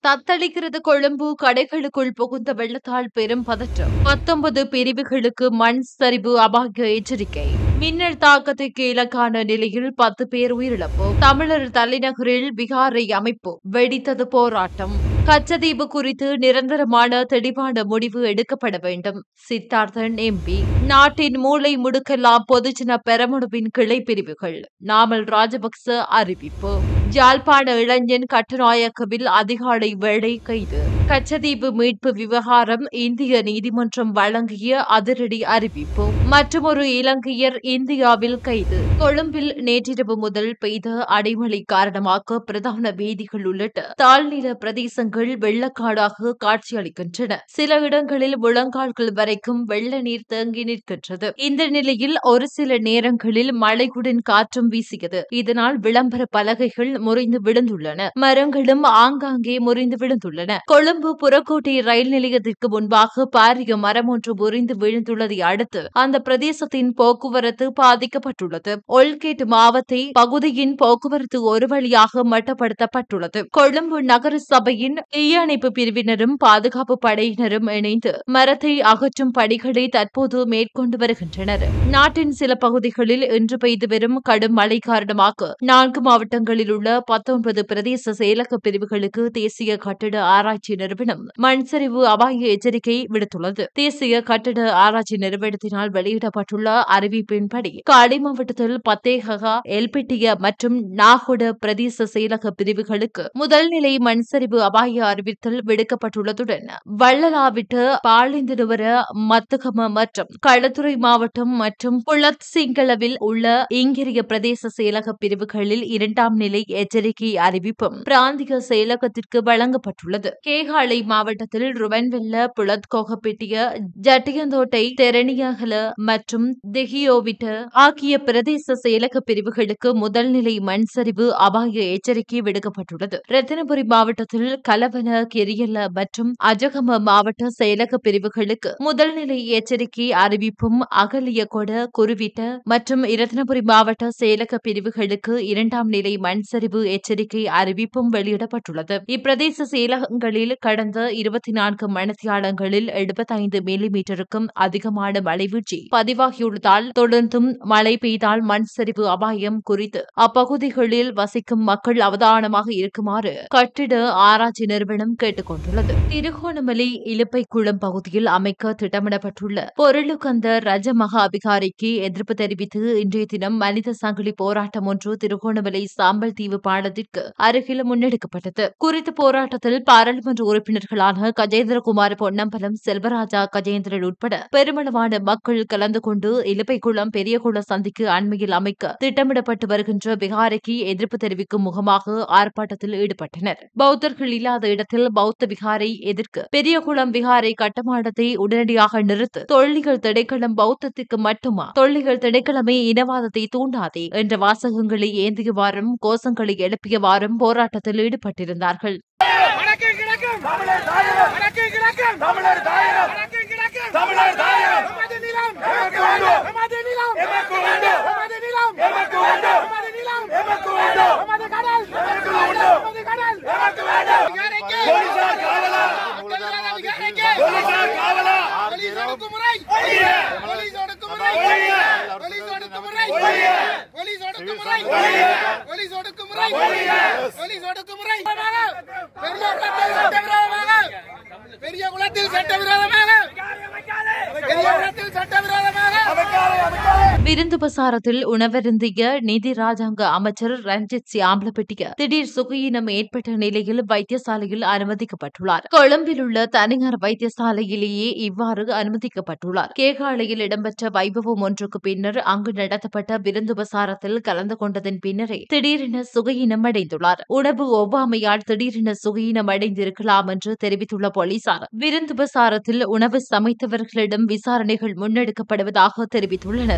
தத்தளிக்கிறது கொழும்பு கடைகளுக்குள் புகுந்த வெள்ளத்தால் பெரும் பதற்றம் பத்தொன்பது பிரிவுகளுக்கு மண் சரிவு அபாய எச்சரிக்கை மின்னல் தாக்கத்துக்கு இலக்கான நிலையில் பத்து பேர் உயிரிழப்பு தமிழர் தலைநகரில் விகாரை அமைப்பு வெடித்தது போராட்டம் கச்சதீவு குறித்து நிரந்தரமான தெளிவான முடிவு எடுக்கப்பட வேண்டும் சித்தார்த்தன் எம்பி நாட்டின் மூளை முடுக்கெல்லாம் பொதுஜன பெரமுனவின் கிளை பிரிவுகள் நாமல் ராஜபக்ச அறிவிப்பு யாழ்ப்பாண இளைஞன் கட்டுநாயக்கவில் அதிகாலை வேளை கைது கச்சதீவு மீட்பு விவகாரம் இந்திய நீதிமன்றம் வழங்கிய அதிரடி அறிவிப்பு மற்றொரு இலங்கையர் இந்தியாவில் கைது கொழும்பில் நேற்றிரவு முதல் பெய்த அடைமழை காரணமாக பிரதான வீதிகள் உள்ளிட்ட தாழ்நில பிரதேசங்கள் வெள்ளக்காடாக காட்சியளிக்கின்றன சில இடங்களில் முழங்கால்கள் வரைக்கும் வெள்ள நீர் தேங்கி நிற்கின்றது இந்த நிலையில் ஒரு சில நேரங்களில் மழையுடன் காற்றும் வீசியது இதனால் விளம்பர பலகைகள் முறிந்து விழுந்துள்ளன மரங்களும் ஆங்காங்கே முறிந்து விழுந்துள்ளன கொழும்பு புறக்கோட்டை ரயில் நிலையத்திற்கு முன்பாக பாரிய மரம் ஒன்று முறிந்து விழுந்துள்ளதை அடுத்து அந்த பிரதேசத்தின் போக்குவரத்து பாதிக்கப்பட்டுள்ளது ஒல்கேட் மாவத்தை பகுதியின் போக்குவரத்து ஒரு வழியாக மட்டுப்படுத்தப்பட்டுள்ளது கொழும்பு நகர சபையின் தீயணைப்பு பிரிவினரும் பாதுகாப்பு படையினரும் இணைந்து மரத்தை அகற்றும் பணிகளை தற்போது மேற்கொண்டு வருகின்றனர் நாட்டின் சில பகுதிகளில் இன்று பெய்து வரும் கடும் மழை காரணமாக நான்கு மாவட்டங்களில் உள்ள பத்தொன்பது பிரதேச செயலக பிரிவுகளுக்கு தேசிய கட்டிட ஆராய்ச்சி நிறுவனம் மண்சரிவு அபாய எச்சரிக்கை விடுத்துள்ளது தேசிய கட்டிட ஆராய்ச்சி நிறுவனத்தினால் வெளியிடப்பட்டுள்ள அறிவிப்பின்படி காடி மாவட்டத்தில் பத்தேகா எல்பிட்டிய மற்றும் நாகொட பிரதேச செயலக பிரிவுகளுக்கு முதல் நிலை மண்சரிவு அபாய அறிவித்தல் விடுக்கப்பட்டுள்ளதுடன் வள்ளலாவிட்டு பாலிந்திடுவர மத்துகம மற்றும் களத்துறை மாவட்டம் மற்றும் புலத் சிங்களவில் உள்ள இங்கிரிய பிரதேச செயலக பிரிவுகளில் இரண்டாம் நிலை எச்சரிக்கை அறிவிப்பும் பிராந்திய செயலகத்திற்கு வழங்கப்பட்டுள்ளது கேகாலை மாவட்டத்தில் ருவன்வெல்ல புலத்கோகப்பிட்டிய ஜட்டியந்தோட்டை தெரணியகல மற்றும் தெஹியோவிட்ட ஆகிய பிரதேச செயலக பிரிவுகளுக்கு முதல் நிலை மண் சரிவு அபாய எச்சரிக்கை விடுக்கப்பட்டுள்ளது ரத்தினபுரி மாவட்டத்தில் கலவன கெரியல்ல மற்றும் அஜகம மாவட்ட செயலக பிரிவுகளுக்கு முதல் நிலை எச்சரிக்கை அறிவிப்பும் அகலிய கொட குருவிட்ட மற்றும் இரத்தினபுரி மாவட்ட செயலக பிரிவுகளுக்கு இரண்டாம் நிலை மண் சரிவு எச்சரிக்கை அறிவிப்பும் வெளியிடப்பட்டுள்ளது இப்பிரதேச செயலகங்களில் கடந்த இருபத்தி நான்கு மணித்தியாலங்களில் எழுபத்தைந்து மில்லிமீட்டருக்கும் அதிகமான மழை வீழ்ச்சி பதிவாகியுள்ளதால் தொடர்ந்தும் மழை பெய்தால் மண் சரிவு அபாயம் குறித்து அப்பகுதிகளில் வசிக்கும் மக்கள் அவதானமாக இருக்குமாறு கட்டிட ஆராய்ச்சி நிறுவனம் கேட்டுக் கொண்டுள்ளது திருகோணமலை இலுப்பைக்குளம் பகுதியில் அமைக்க திட்டமிடப்பட்டுள்ள பொருளுக்கந்த ரஜ மகா அபிகாரிக்கு எதிர்ப்பு தெரிவித்து இன்றைய தினம் மனித சங்கிலி போராட்டம் ஒன்று திருகோணமலை சாம்பல் தீவு பாலத்திற்கு அருகில் முன்னெடுக்கப்பட்டது குறித்த போராட்டத்தில் பாராளுமன்ற உறுப்பினர்களான கஜேந்திரகுமார் பொன்னம்பலம் செல்வராஜா கஜேந்திரன் உட்பட பெருமளவான மக்கள் கலந்து கொண்டு இலுப்பைக்குளம் பெரியகுள சந்திக்கு அண்மையில் அமைக்க திட்டமிடப்பட்டு வருகின்ற விகாரைக்கு எதிர்ப்பு தெரிவிக்கும் முகமாக ஆர்ப்பாட்டத்தில் ஈடுபட்டனர் பௌத்தர்கள் இல்லாத இடத்தில் பௌத்த விகாரை எதிர்க்க பெரியகுளம் விகாரை கட்டுமானத்தை உடனடியாக நிறுத்து தொழில்கள் திணைக்களம் பௌத்தத்துக்கு மட்டுமா தொழில்கள் திணைக்களமே இனவாதத்தை தூண்டாதே என்ற வாசகங்களை ஏந்தியவாறும் கோஷங்களை எழுப்பியவாறும் போராட்டத்தில் ஈடுபட்டிருந்தார்கள் வடக்கு கிழக்கும் தமிழர் தாயகம் வடக்கு கிழக்கும் தமிழர் தாயகம் வடக்கு கிழக்கும் தமிழர் தாயகம் நமது நிலம் எமக்கு வேண்டும் நமது நிலம் எமக்கு வேண்டும் நமது நிலம் எமக்கு வேண்டும் நமது நிலம் எமக்கு வேண்டும் நமது கடல் எமக்கு வேண்டும் நமது கடல் எமக்கு வேண்டும் விகாரைக்கு போலீசார் காவலா விகாரைக்கு போலீசார் காவலா போலீஸ் ஒடுக்குமுறை போலீஸ் ஒடுக்குமுறை போலீஸ் ஒடுக்குமுறை போலீஸ் ஒடுக்குமுறை போலீஸ் ஒடுக்குமுறை போலீஸ் ஒடுக்குமுறை பெரிய குளத்தில் சட்டவிரோதமாக பெரிய குளத்தில் சட்டவிரோதமாக பெரிய குளத்தில் சட்டவிரோதமாக விருந்து பிரசாரத்தில் உணவருந்திய நிதி ராஜாங்க அமைச்சர் ரஞ்சித் சியாம்பலப்பட்டிய திடீர் சுகையினம் ஏற்பட்ட நிலையில் வைத்தியசாலையில் அனுமதிக்கப்பட்டுள்ளார் கொழும்பில் உள்ள தனியார் வைத்தியசாலையிலேயே இவ்வாறு அனுமதிக்கப்பட்டுள்ளார் கேகாலையில் இடம்பெற்ற வைபவம் ஒன்றுக்கு பின்னர் அங்கு நடத்தப்பட்ட விருந்து பிரசாரத்தில் கலந்து கொண்டதன் பின்னரே திடீரென சுகையினம் அடைந்துள்ளார் உணவு ஒவ்வாமையால் திடீரென சுகையினம் அடைந்திருக்கலாம் என்று தெரிவித்துள்ள போலீசார் விருந்து பிரசாரத்தில் உணவு சமைத்தவர்களிடம் விசாரணைகள் முன்னெடுக்கப்படுவதாக தெரிவித்துள்ளனர்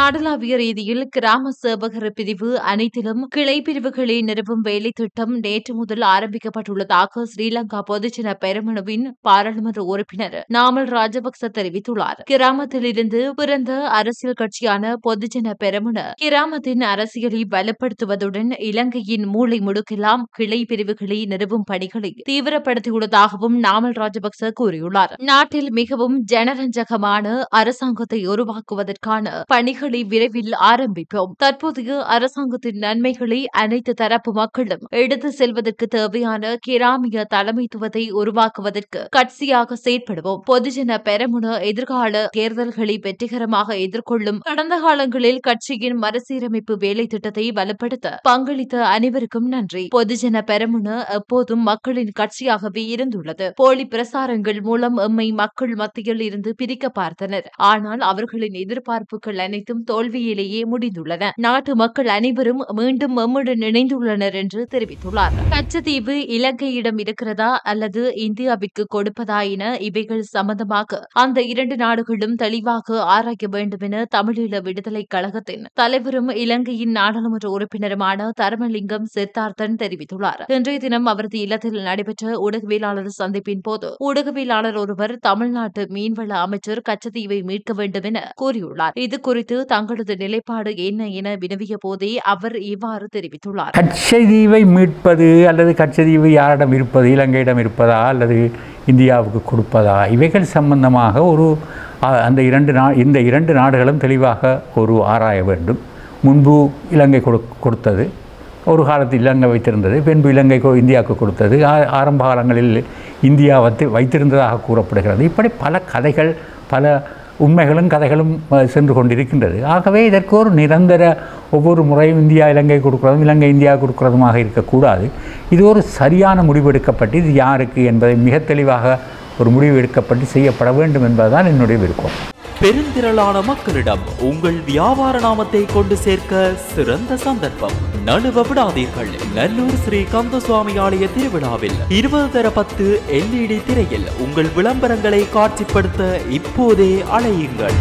நாடளாவிய ரீதியில் கிராம சேவகர் பிரிவு அனைத்திலும் கிளை பிரிவுகளை நிறுவும் வேலை திட்டம் நேற்று முதல் ஆரம்பிக்கப்பட்டுள்ளதாக ஸ்ரீலங்கா பொதுஜன பெரமுனவின் பாராளுமன்ற உறுப்பினர் நாமல் ராஜபக்ச தெரிவித்துள்ளார் கிராமத்தில் இருந்து பிறந்த அரசியல் கட்சியான பொதுஜன பெரமுன கிராமத்தின் அரசியலை பலப்படுத்துவதுடன் இலங்கையின் மூளை முடுக்கெல்லாம் கிளை பிரிவுகளை நிறுவும் பணிகளை தீவிரப்படுத்தியுள்ளதாகவும் நாமல் ராஜபக்ச கூறியுள்ளார் நாட்டில் மிகவும் ஜனரஞ்சகமான அரசாங்கத்தை உருவாக்குவதற்கான பணிகளை விரைவில் ஆரம்பிப்போம் தற்போதைய அரசாங்கத்தின் நன்மைகளை அனைத்து தரப்பு மக்களும் எடுத்து செல்வதற்கு தேவையான கிராமிய தலைமைத்துவத்தை உருவாக்குவதற்கு கட்சியாக செயற்படுவோம் பொதுஜன பெரமுன எதிர்கால தேர்தல்களை வெற்றிகரமாக எதிர்கொள்ளும் கடந்த காலங்களில் கட்சியின் மறுசீரமைப்பு வேலை திட்டத்தை பலப்படுத்த பங்களித்த அனைவருக்கும் நன்றி பொதுஜன பெரமுன எப்போதும் மக்களின் கட்சியாகவே இருந்துள்ளது போலி பிரசாரங்கள் மூலம் எம்மை மக்கள் மத்தியில் இருந்து பிரிக்க பார்த்தனர் ஆனால் அவர்களின் எதிர்பார்ப்புகள் அனைத்தும் தோல்வியிலேயே முடிந்துள்ளன நாட்டு மக்கள் அனைவரும் மீண்டும் எம்முடன் இணைந்துள்ளனர் என்று தெரிவித்துள்ளார் கச்சத்தீவு இலங்கையிடம் இருக்கிறதா அல்லது இந்தியாவிற்கு கொடுப்பதா என இவைகள் சம்பந்தமாக அந்த இரண்டு நாடுகளும் தெளிவாக ஆராய வேண்டும் என தமிழீழ விடுதலை கழகத்தின் தலைவரும் இலங்கையின் நாடாளுமன்ற உறுப்பினருமான தர்மலிங்கம் சித்தார்த்தன் தெரிவித்துள்ளார் இன்றைய தினம் அவரது இல்லத்தில் நடைபெற்ற ஊடகவியலாளர் சந்திப்பின் போது ஊடகவியலாளர் ஒருவர் தமிழ்நாட்டு மீன்வள அமைச்சர் கச்சத்தீவை மீட்க வேண்டும் என கூறியுள்ளார் இது குறித்து தங்களது நிலைப்பாடு என்ன என வினவிய போதே அவர் இவ்வாறு தெரிவித்துள்ளார் கச்சதீவை மீட்பது அல்லது கச்சதீவு யாரிடம் இருப்பது இலங்கையிடம் இருப்பதா அல்லது இந்தியாவுக்கு கொடுப்பதா இவைகள் சம்பந்தமாக ஒரு அ- அந்த இரண்டு நா இந்த இரண்டு நாடுகளும் தெளிவாக ஒரு ஆராய வேண்டும் முன்பு இலங்கை கொடு கொடுத்தது ஒரு காலத்தில் இலங்கை வைத்திருந்தது பின்பு இலங்கை கொ- இந்தியாவுக்கு கொடுத்தது ஆ- ஆரம்ப காலங்களில் இந்தியா வந்து வைத்திருந்ததாக கூறப்படுகிறது இப்படி பல கதைகள் பல உண்மைகளும் கதைகளும் அஹ், சென்று கொண்டிருக்கின்றது ஆகவே இதற்கு ஒரு நிரந்தர ஒவ்வொரு முறையும் இந்தியா இலங்கை கொடுக்கிறதும் இலங்கை இந்தியா கொடுக்கிறதுமாக இருக்கக்கூடாது இது ஒரு சரியான முடிவு எடுக்கப்பட்டு இது யாருக்கு என்பதை மிக தெளிவாக ஒரு முடிவு எடுக்கப்பட்டு செய்யப்பட வேண்டும் என்பதுதான் என்னுடைய விருப்பம் பெருந்திரளான மக்களிடம் உங்கள் வியாபார நாமத்தை கொண்டு சேர்க்க சிறந்த சந்தர்ப்பம் நழுவ விடாதீர்கள் நல்லூர் ஸ்ரீ கந்தசுவாமி ஆலய திருவிழாவில் இருபது தர பத்து எல்இடி திரையில் உங்கள் விளம்பரங்களை காட்சிப்படுத்த இப்போதே அழையுங்கள்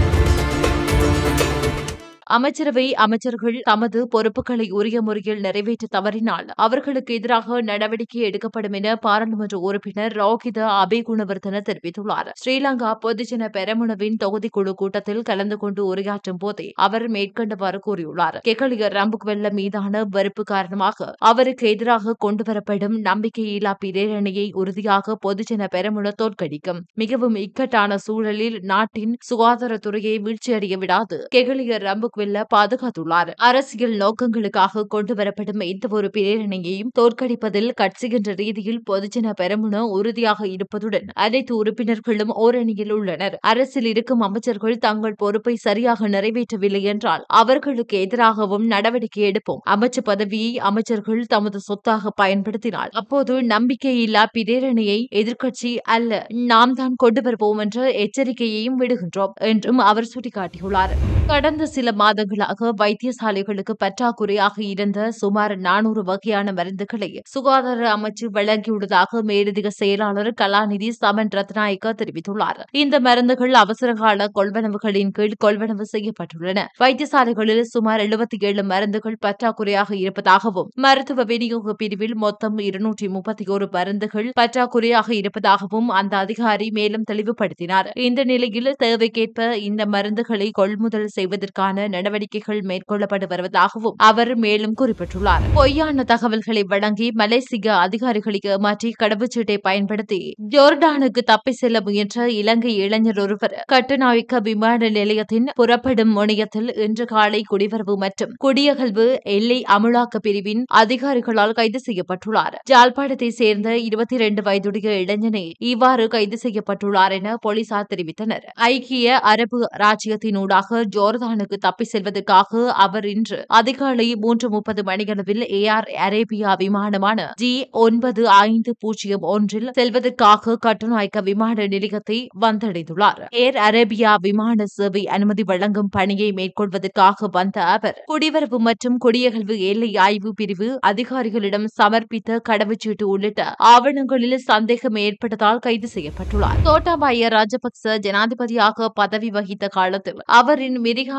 அமைச்சரவை அமைச்சர்கள் தமது பொறுப்புகளை உரிய முறையில் நிறைவேற்ற தவறினால் அவர்களுக்கு எதிராக நடவடிக்கை எடுக்கப்படும் என பாராளுமன்ற உறுப்பினர் ரோகித அபேகுணவர்தன தெரிவித்துள்ளார் ஸ்ரீலங்கா பொதுஜன பெரமுனவின் தொகுதிக்குழு கூட்டத்தில் கலந்து கொண்டு உரையாற்றும் போதே அவர் மேற்கண்டவாறு கூறியுள்ளார் கெகலிய ரம்புக்வெல்ல மீதான வெறுப்பு காரணமாக அவருக்கு எதிராக கொண்டுவரப்படும் நம்பிக்கையில்லா பிரேரணையை உறுதியாக பொதுஜன பெரமுன தோற்கடிக்கும் மிகவும் இக்கட்டான சூழலில் நாட்டின் சுகாதாரத்துறையை வீழ்ச்சியடைய விடாது கெகலிய ரம்புக்வெல்ல பாதுகாத்துள்ளார் அரசியல் நோக்கங்களுக்காக கொண்டுவரப்படும் எந்த ஒரு பிரேரணையையும் தோற்கடிப்பதில் கட்சி என்ற ரீதியில் பொதுஜன பெரமுன உறுதியாக இருப்பதுடன் அனைத்து உறுப்பினர்களும் ஓரணியில் உள்ளனர் அரசில் இருக்கும் அமைச்சர்கள் தங்கள் பொறுப்பை சரியாக நிறைவேற்றவில்லை என்றால் அவர்களுக்கு எதிராகவும் நடவடிக்கை எடுப்போம் அமைச்சர் பதவியை அமைச்சர்கள் தமது சொத்தாக பயன்படுத்தினால் அப்போது நம்பிக்கையில்லா பிரேரணையை எதிர்க்கட்சி அல்ல நாம் தான் கொண்டு வருவோம் என்ற எச்சரிக்கையையும் விடுகின்றோம் என்றும் அவர் சுட்டிக்காட்டியுள்ளார் கடந்த சில மாதங்களாக வைத்தியசாலைகளுக்கு பற்றாக்குறையாக இருந்த சுமார் நானூறு வகையான மருந்துகளை சுகாதார அமைச்சு வழங்கியுள்ளதாக மேலதிக செயலாளர் கலாநிதி சமன் ரத்நாயக்க தெரிவித்துள்ளார் இந்த மருந்துகள் அவசரகால கொள்வனவுகளின் கீழ் கொள்வனவு செய்யப்பட்டுள்ளன வைத்தியசாலைகளில் சுமார் எழுபத்தி ஏழு மருந்துகள் பற்றாக்குறையாக இருப்பதாகவும் மருத்துவ விநியோக பிரிவில் மொத்தம் இருநூற்றி முப்பத்தி ஒரு மருந்துகள் பற்றாக்குறையாக இருப்பதாகவும் அந்த அதிகாரி மேலும் தெளிவுபடுத்தினார் இந்த நிலையில் தேவைக்கேற்ப இந்த மருந்துகளை கொள்முதல் செய்வதற்கான நடவடிக்கைகள் மேற்கொள்ளப்பட்டு வருவதாகவும் அவர் மேலும் குறிப்பிட்டுள்ளார் பொய்யான தகவல்களை வழங்கி மலேசிய அதிகாரிகளை ஏமாற்றி கடவுச்சீட்டை பயன்படுத்தி ஜோர்டானுக்கு தப்பி செல்ல முயன்ற இலங்கை இளைஞர் ஒருவர் கட்டுநாயக்க விமான நிலையத்தின் புறப்படும் முனையத்தில் இன்று காலை குடிவரவு மற்றும் குடியகல்வு எல்லை அமலாக்க பிரிவின் அதிகாரிகளால் கைது செய்யப்பட்டுள்ளார் ஜாழ்ப்பாணத்தை சேர்ந்த இருபத்தி இரண்டு வயதுடைய இளைஞனே இவ்வாறு கைது செய்யப்பட்டுள்ளார் என போலீசார் தெரிவித்தனர் ஐக்கிய அரபு ராஜ்யத்தினூடாக ஜோர்தானுக்கு தப்பி செல்வதற்காக அவர் இன்று அதிகாலை மூன்று முப்பது மணியளவில் ஏஆர் அரேபியா விமானமான ஜி ஒன்பது ஐந்து பூஜ்ஜியம் ஒன்றில் செல்வதற்காக கட்டுநாயக்க விமான நிலையத்தை வந்தடைந்துள்ளார் ஏர் அரேபியா விமான சேவை அனுமதி வழங்கும் பணியை மேற்கொள்வதற்காக வந்த அவர் குடிவரவு மற்றும் குடியகல்வு எல்லை ஆய்வு பிரிவு அதிகாரிகளிடம் சமர்ப்பித்த கடவுச்சீட்டு உள்ளிட்ட ஆவணங்களில் சந்தேகம் ஏற்பட்டதால் கைது செய்யப்பட்டுள்ளார் கோட்டாபாய ராஜபக்ச ஜனாதிபதியாக பதவி வகித்த காலத்தில் அவரின் மிரிகான வீட்டு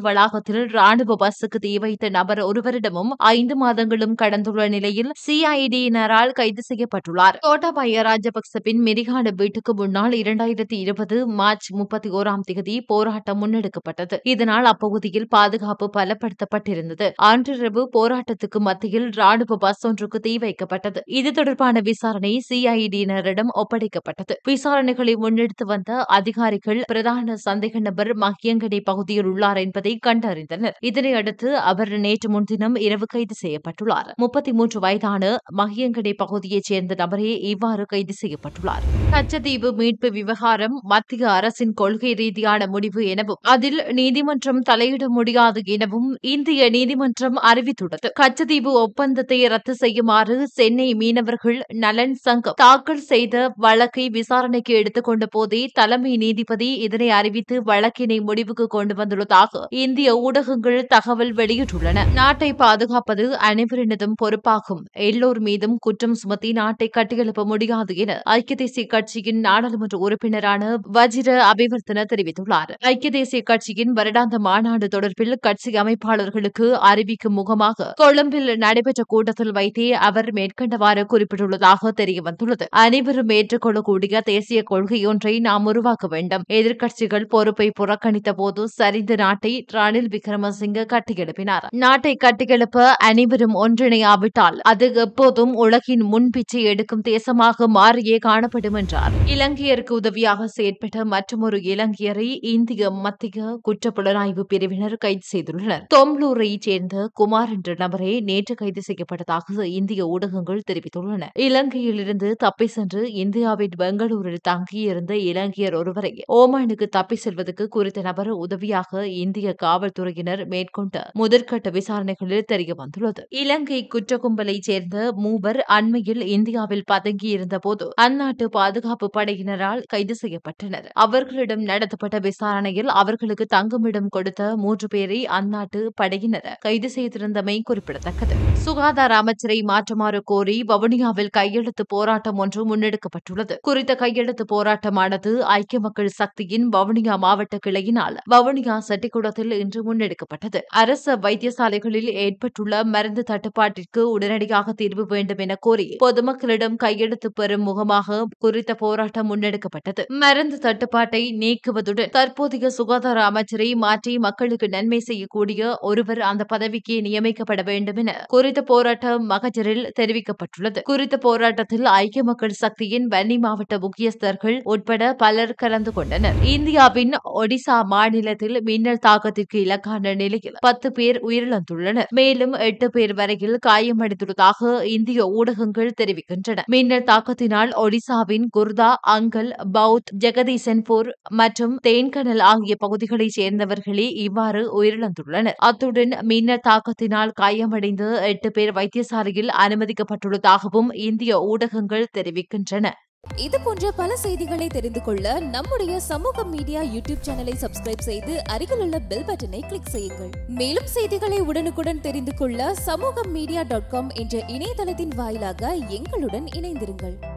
வளாகத்தில் ராணுவ பஸ்ஸுக்கு தீ வைத்த நபர் ஒருவரிடமும் ஐந்து மாதங்களும் கடந்துள்ள நிலையில் சிஐடியினரால் கைது செய்யப்பட்டுள்ளார் கோட்டாபய ராஜபக்சவின் மெரிகான வீட்டுக்கு முன்னால் இரண்டாயிரத்தி இருபது மார்ச் முப்பத்தி ஓராம் தேதி போராட்டம் முன்னெடுக்கப்பட்டது இதனால் அப்பகுதியில் பாதுகாப்பு பலப்படுத்தப்பட்டிருந்தது அன்றிரவு போராட்டத்துக்கு மத்தியில் ராணுவ பஸ் ஒன்றுக்கு தீ வைக்கப்பட்டது இது தொடர்பான விசாரணை சிஐடியினரிடம் ஒப்படைக்கப்பட்டது விசாரணைகளை முன்னெடுத்து வந்த அதிகாரிகள் பிரதான சந்தேக நபர் மகியங்கடை பகுதியில் உள்ளார் என்பதை கண்டறிந்தனர் இதனையடுத்து அவர் நேற்று முன்தினம் இரவு கைது செய்யப்பட்டுள்ளார் முப்பத்தி மூன்று வயதான மகியங்கடை பகுதியைச் சேர்ந்த நபரே இவ்வாறு கைது செய்யப்பட்டுள்ளார் கச்சத்தீவு மீட்பு விவகாரம் மத்திய அரசின் கொள்கை ரீதியான முடிவு எனவும் அதில் நீதிமன்றம் தலையிட முடியாது எனவும் இந்திய நீதிமன்றம் அறிவித்துள்ளது கச்சத்தீவு ஒப்பந்தத்தை ரத்து செய்யுமாறு சென்னை மீனவர்கள் நலன் சங்கம் தாக்கல் செய்த வழக்கை விசாரணைக்கு எடுத்துக்கொண்ட போதே தலைமை நீதிபதி இதனை அறிவித்து வழக்கினை முடிவுக்கு கொண்டு வந்துள்ளதாக இந்திய ஊடகங்கள் தகவல் வெளியிட்டுள்ளன நாட்டை பாதுகாப்பது அனைவரினதும் பொறுப்பாகும் எல்லோர் மீதும் குற்றம் சுமத்தி நாட்டை கட்டியெழுப்ப முடியாது என ஐக்கிய தேசிய கட்சியின் நாடாளுமன்ற உறுப்பினரான வஜிர அபிவர்த்தன தெரிவித்துள்ளார் ஐக்கிய தேசிய கட்சியின் வருடாந்த மாநாடு தொடர்பில் கட்சி அமைப்பாளர்களுக்கு அறிவிக்கும் முகமாக கொழும்பில் நடைபெற்ற கூட்டத்தில் வைத்தே அவர் மேற்கண்டவாறு குறிப்பிட்டுள்ளதாக தெரியவந்துள்ளது அனைவரும் ஏற்றுக்கொள்ளக்கூடிய தேசிய கொள்கையொன்றை நாம் உருவாக்க வேண்டும் எதிர்க்கட்சிகள் பொறுப்பை புறக்கணித்த போது சரிந்த நாட்டை ரணில் விக்ரமசிங்க கட்டியெழுப்பினார் நாட்டை கட்டியெழுப்ப அனைவரும் ஒன்றிணையாவிட்டால் அது எப்போதும் உலகின் முன்பிச்சை எடுக்கும் தேசமாக மாறியே காணப்படும் என்றார் இலங்கையருக்கு உதவியாக செயற்பட்ட மற்றொரு இலங்கையரை இந்திய மத்திய குற்றப்புலனாய்வு பிரிவினர் கைது செய்துள்ளனர் தொம்லூரைச் சேர்ந்த குமார் என்ற நபரே நேற்று கைது செய்யப்பட்டதாக இந்திய ஊடகங்கள் தெரிவித்துள்ளன இலங்கையிலிருந்து தப்பி சென்று இந்தியாவின் பெங்களூரில் தங்கியிருந்த இலங்கையர் ஒருவரை ஓமானுக்கு தப்பி செல்வதற்கு குறித்த நபர் உதவியாக இந்திய காவல்துறையினர் மேற்கொண்ட முதற்கட்ட விசாரணைகளில் தெரிய வந்துள்ளது இலங்கை குற்ற கும்பலைச் சேர்ந்த மூவர் அண்மையில் இந்தியாவில் பதுங்கியிருந்த போது அந்நாட்டு பாதுகாப்பு படையினரால் கைது செய்யப்பட்டனர் அவர்களிடம் நடத்தப்பட்ட விசாரணையில் அவர்களுக்கு தங்குமிடம் கொடுத்த மூன்று பேரை அந்நாட்டு படையினர் கைது செய்திருந்தமை குறிப்பிடத்தக்கது சுகாதார அமைச்சரை மாற்றுமாறு கோரி வவுனியாவில் கையெழுத்து போராட்டம் ஒன்று முன்னெடுக்கப்பட்டுள்ளது குறித்த கையெழுத்து போராட்டமானது ஐக்கிய மக்கள் சக்தியின் வவுனியா மாவட்ட கிளையினால் வவுனியா செட்டிக்குளத்தில் இன்று முன்னெடுக்கப்பட்டது அரசு வைத்தியசாலைகளில் ஏற்பட்டுள்ள மருந்து தட்டுப்பாட்டிற்கு உடனடியாக தீர்வு வேண்டும் என கோரி பொதுமக்களிடம் கையெழுத்து பெறும் முகமாக குறித்த போராட்டம் முன்னெடுக்கப்பட்டது மருந்து தட்டுப்பாட்டை நீக்குவதுடன் தற்போதைய சுகாதார அமைச்சரை மாற்றி மக்களுக்கு நன்மை செய்யக்கூடிய ஒருவர் அந்த பதவிக்கு நியமிக்கப்பட வேண்டும் என குறித்த போராட்டம் மகஜரில் தெரிவிக்கப்பட்டுள்ளது குறித்த போராட்டத்தில் ஐக்கிய மக்கள் சக்தியின் வன்னி மாவட்ட முக்கியஸ்தர்கள் உட்பட பலர் கலந்து கொண்டனர் இந்தியாவின் ஒடிசா மாநிலத்தில் மின்னல் தாக்கத்திற்கு இலக்கான நிலையில் பத்து பேர் உயிரிழந்துள்ளனர் மேலும் எட்டு பேர் வரையில் காயமடைந்துள்ளதாக இந்திய ஊடகங்கள் தெரிவிக்கின்றன மின்னல் தாக்கத்தினால் ஒடிசாவின் குர்தா அங்கல் பவுத் ஜெகதீசன்பூர் மற்றும் தேன்கனல் ஆகிய பகுதிகளைச் சேர்ந்தவர்களே இவ்வாறு உயிரிழந்துள்ளனர் அத்துடன் மின்னல் தாக்கத்தினால் காயமடைந்த எட்டு பேர் வைத்தியசாலையில் அனுமதிக்கப்பட்டுள்ளதாகவும் இந்திய ஊடகங்கள் தெரிவிக்கின்றன இது போன்ற பல செய்திகளை தெரிந்து கொள்ள நம்முடைய சமூக மீடியா யூடியூப் சேனலை சப்ஸ்கிரைப் செய்து அருகிலுள்ள பெல் பட்டனை கிளிக் செய்யுங்கள் மேலும் செய்திகளை உடனுக்குடன் தெரிந்து கொள்ள சமூக மீடியா டாட் காம் என்ற இணையதளத்தின் வாயிலாக எங்களுடன் இணைந்திருங்கள்